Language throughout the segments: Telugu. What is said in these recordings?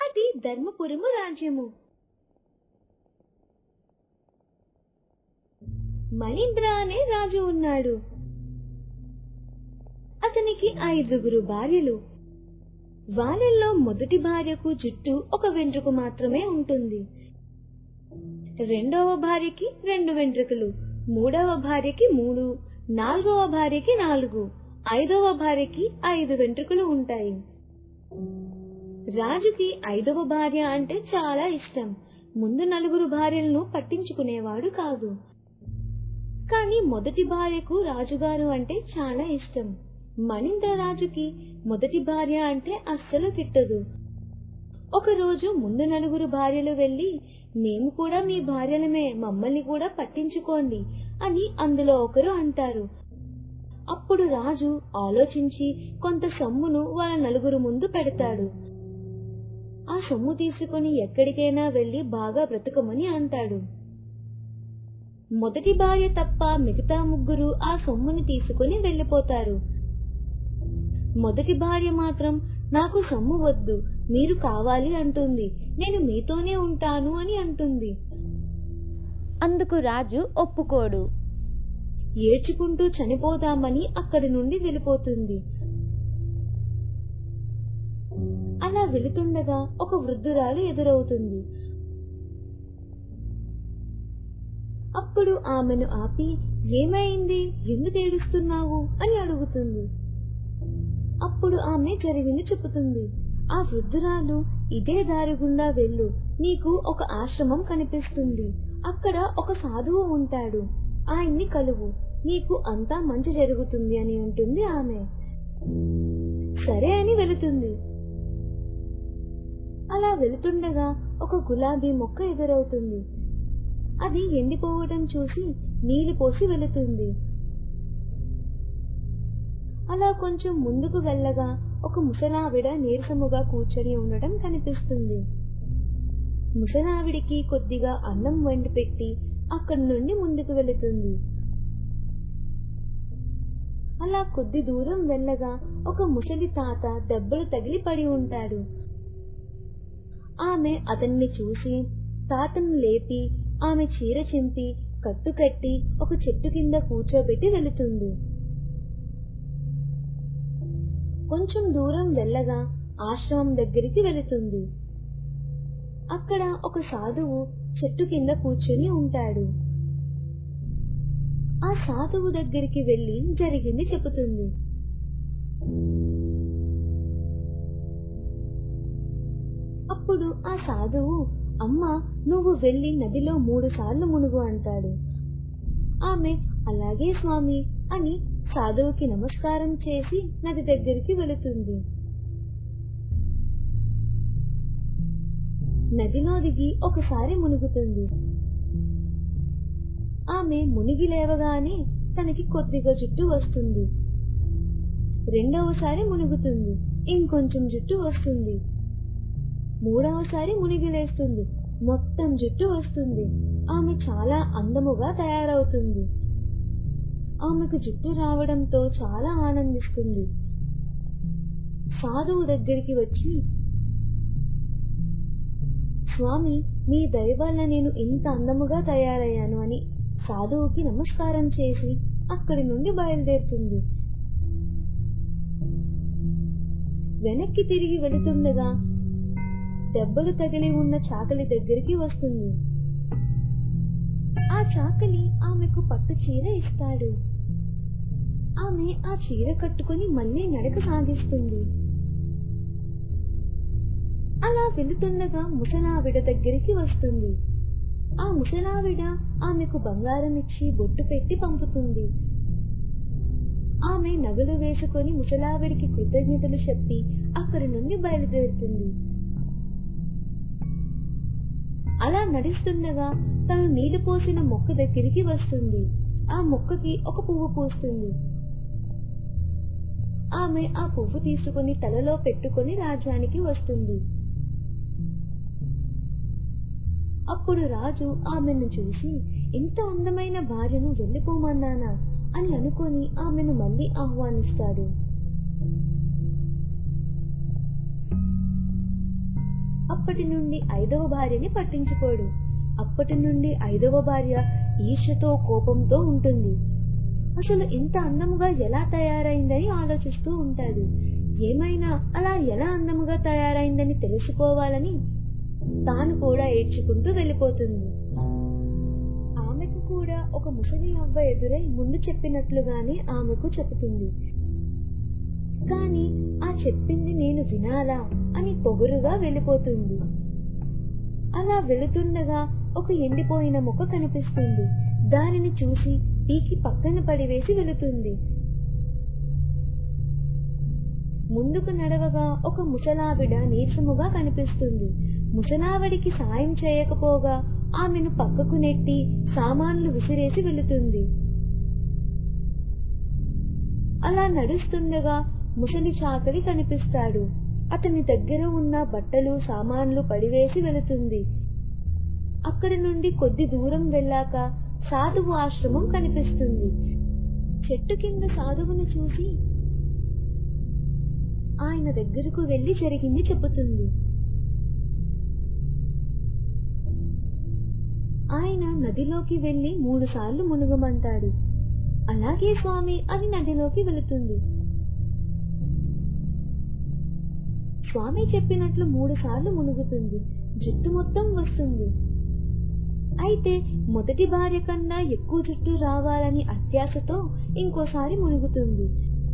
అది ధర్మపురము రాజ్యము మణీంద్ర అనే రాజు ఉన్నాడు అతనికి ఐదుగురు భార్యలు వాళ్ళల్లో మొదటి భార్యకు జుట్టు ఒక వెంట్రుక మాత్రమే ఉంటుంది రెండవ భార్యకి రెండు వెంట్రుకలు మూడవ భార్యకి మూడు నాలుగవ భార్యకి నాలుగు ఐదవ భార్యకి ఐదు వెంట్రుకలు ఉంటాయి రాజుకి ఐదవ భార్య అంటే చాలా ఇష్టం ముందు నలుగురు భార్యలను పట్టించుకునేవాడు కాదు కానీ మొదటి భార్యకు రాజుగారు అంటే చాలా ఇష్టం మణింద్ర రాజుకి మొదటి భార్య అంటే అస్సలు గిట్టదు ఒకరోజు ముందు నలుగురు భార్యలు వెళ్లి మేము కూడా మీ భార్యలమే మమ్మల్ని కూడా పట్టించుకోండి అని అందులో ఒకరు అంటారు అప్పుడు రాజు ఆలోచించి కొంత సొమ్మును వాళ్ళ నలుగురు ముందు పెడతాడు ఆ సొమ్ము తీసుకుని ఎక్కడికైనా వెళ్లి బాగా బ్రతకమని అంటాడు మొదటి భార్య తప్ప మిగతా ముగ్గురు ఆ సొమ్ముని తీసుకుని వెళ్లిపోతారు మొదటి భార్య మాత్రం నాకు సొమ్ము వద్దు మీరు కావాలి అంటుంది నేను మీతోనే ఉంటాను అని అంటుంది అందుకు రాజు ఒప్పుకోడు ఏడ్చుకుంటూ చనిపోదామని అక్కడి నుండి వెళ్ళిపోతుంది అలా వెళుతుండగా ఒక వృద్ధురాలు ఎదురవుతుంది అప్పుడు ఆమెను ఆపి ఏమైంది ఎందుకు ఏడుస్తున్నావు అని అడుగుతుంది అప్పుడు ఆమె జరిగింది చెబుతుంది ఆ వృద్ధురాలు ఇదే దారి గుండా వెళ్ళు నీకు ఒక ఆశ్రమం కనిపిస్తుంది అక్కడ ఒక సాధువు ఉంటాడు ఆయన్ని కలువు నీకు అంతా మంచి జరుగుతుంది అని ఉంటుంది ఆమె సరే అని వెళుతుంది అలా వెళుతుండగా ఒక గులాబీ మొక్క ఎదురవుతుంది అది ఎండిపోవటం చూసి నీళ్లు పోసి వెళుతుంది అలా కొంచెం ముందుకు వెళ్ళగా ఒక ముసలావిడ నీరసముగా కూర్చొని ఉండటం కనిపిస్తుంది ముసలావిడికి కొద్దిగా అన్నం వండి పెట్టి అక్కడి నుండి ముందుకు వెళుతుంది అలా కొద్ది దూరం వెళ్ళగా ఒక ముసలి తాత దెబ్బలు తగిలి పడి ఉంటాడు ఆమె అతన్ని చూసి తాతను లేపి ఆమె చీర చింపి కట్టుకట్టి ఒక చెట్టు కింద కూర్చోబెట్టి వెళుతుంది కొంచెం దూరం వెళ్ళగా ఆశ్రమం దగ్గరికి వెళుతుంది అక్కడ ఒక సాధువు చెట్టు కింద కూర్చొని ఉంటాడు ఆ సాధువు దగ్గరికి వెళ్లి జరిగింది చెబుతుంది అప్పుడు ఆ సాధువు అమ్మా నువ్వు వెళ్లి నదిలో మూడు సార్లు మునుగు అంటాడు ఆమె అలాగే స్వామి అని సాధువుకి నమస్కారం చేసి నది దగ్గరికి వెళుతుంది నదిలో దిగి ఒకసారి మునుగుతుంది ఆమె మునిగి లేవగానే తనకి కొద్దిగా జుట్టు వస్తుంది రెండవసారి మునుగుతుంది ఇంకొంచెం జుట్టు వస్తుంది మూడవసారి మునిగి లేస్తుంది మొత్తం జుట్టు వస్తుంది ఆమె చాలా అందముగా తయారవుతుంది ఆమెకు జుట్టు రావడంతో చాలా ఆనందిస్తుంది సాధువు దగ్గరికి వచ్చి స్వామి మీ దయ వల్ల నేను ఇంత అందముగా తయారయ్యాను అని సాధువుకి నమస్కారం చేసి అక్కడి నుండి బయలుదేరుతుంది వెనక్కి తిరిగి వెళుతుండగా దెబ్బలు తగిలి ఉన్న చాకలి దగ్గరికి వస్తుంది ఆ చాకలి ఆమెకు పట్టు చీర ఇస్తాడు ఆమె ఆ చీర కట్టుకుని మళ్ళీ నడక సాగిస్తుంది అలా వెళుతుండగా ముసలావిడ దగ్గరికి వస్తుంది ఆ ముసలావిడ ఆమెకు బంగారం ఇచ్చి బొట్టు పెట్టి పంపుతుంది ఆమె నగలు వేసుకొని ముసలావిడికి కృతజ్ఞతలు చెప్పి అక్కడి నుండి బయలుదేరుతుంది అలా నడుస్తుండగా తను నీళ్లు పోసిన మొక్క దగ్గరికి వస్తుంది ఆ మొక్కకి ఒక పువ్వు పూస్తుంది ఆమె ఆ పువ్వు తీసుకుని తలలో పెట్టుకుని రాజ్యానికి వస్తుంది అప్పుడు రాజు ఆమెను చూసి ఇంత అందమైన భార్యను వెళ్ళిపోమన్నానా అని అనుకొని ఆమెను మళ్ళీ ఆహ్వానిస్తాడు అప్పటి నుండి ఐదవ భార్యని పట్టించుకోడు అప్పటి నుండి ఐదవ భార్య ఈర్షతో కోపంతో ఉంటుంది అసలు ఇంత అందముగా ఎలా తయారైందని ఆలోచిస్తూ ఉంటాడు ఏమైనా అలా ఎలా అందముగా తయారైందని తెలుసుకోవాలని తాను కూడా ఏడ్చుకుంటూ వెళ్ళిపోతుంది ఆమెకు కూడా ఒక ముసలి అవ్వ ఎదురై ముందు చెప్పినట్లుగానే ఆమెకు చెబుతుంది కానీ ఆ చెప్పింది నేను వినాలా అని పొగురుగా వెళ్ళిపోతుంది అలా వెళుతుండగా ఒక ఎండిపోయిన మొక్క కనిపిస్తుంది దానిని చూసి పీకి పక్కన పడివేసి వెళుతుంది ముందుకు నడవగా ఒక ముసలావిడ నీరసముగా కనిపిస్తుంది ముసలావిడికి సాయం చేయకపోగా ఆమెను పక్కకు నెట్టి సామాన్లు విసిరేసి వెళుతుంది అలా నడుస్తుండగా ముసలి చాకలి కనిపిస్తాడు అతని దగ్గర ఉన్న బట్టలు సామాన్లు పడివేసి వెళుతుంది అక్కడి నుండి కొద్ది దూరం వెళ్ళాక సాధువు ఆశ్రమం కనిపిస్తుంది చెట్టు కింద సాధువును చూసి ఆయన దగ్గరకు వెళ్లి జరిగింది చెబుతుంది ఆయన నదిలోకి వెళ్లి మూడు సార్లు మునుగమంటాడు అలాగే స్వామి అని నదిలోకి వెళుతుంది స్వామి చెప్పినట్లు మూడు సార్లు మునుగుతుంది జుట్టు మొత్తం వస్తుంది అయితే మొదటి భార్య కన్నా ఎక్కువ జుట్టు రావాలని అత్యాశతో ఇంకోసారి మునుగుతుంది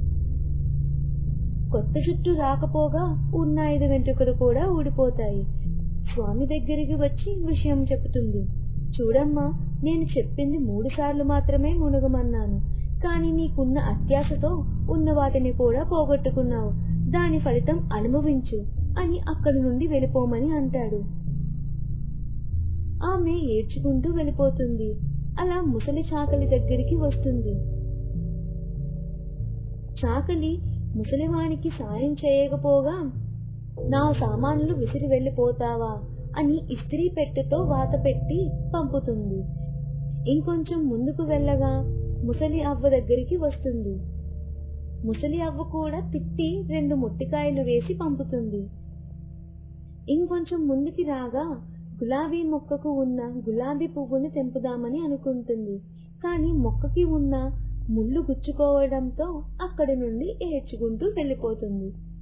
కొత్త జుట్టు రాకపోగా ఉన్న ఐదు వెంట్రుకలు కూడా ఊడిపోతాయి స్వామి దగ్గరికి వచ్చి విషయం చెబుతుంది చూడమ్మా నేను చెప్పింది మూడు సార్లు మాత్రమే మునుగమన్నాను కానీ నీకున్న అత్యాశతో ఉన్న వాటిని కూడా పోగొట్టుకున్నావు దాని ఫలితం అనుభవించు అని అక్కడి నుండి వెళ్ళిపోమని అంటాడు ఆమె ఏడ్చుకుంటూ వెళ్ళిపోతుంది అలా ముసలి చాకలి దగ్గరికి వస్తుంది చాకలి ముసలివానికి సాయం చేయకపోగా నా సామాన్లు విసిరి వెళ్ళిపోతావా అని ఇస్త్రీ పెట్టెతో వాత పెట్టి పంపుతుంది ఇంకొంచెం ముందుకు వెళ్ళగా ముసలి అవ్వ దగ్గరికి వస్తుంది ముసలి అవ్వ కూడా తిట్టి రెండు మొట్టికాయలు వేసి పంపుతుంది ఇంకొంచెం ముందుకి రాగా గులాబీ మొక్కకు ఉన్న గులాబీ పువ్వుని తెంపుదామని అనుకుంటుంది కానీ మొక్కకి ఉన్న ముళ్ళు గుచ్చుకోవడంతో అక్కడి నుండి ఏడ్చుకుంటూ వెళ్ళిపోతుంది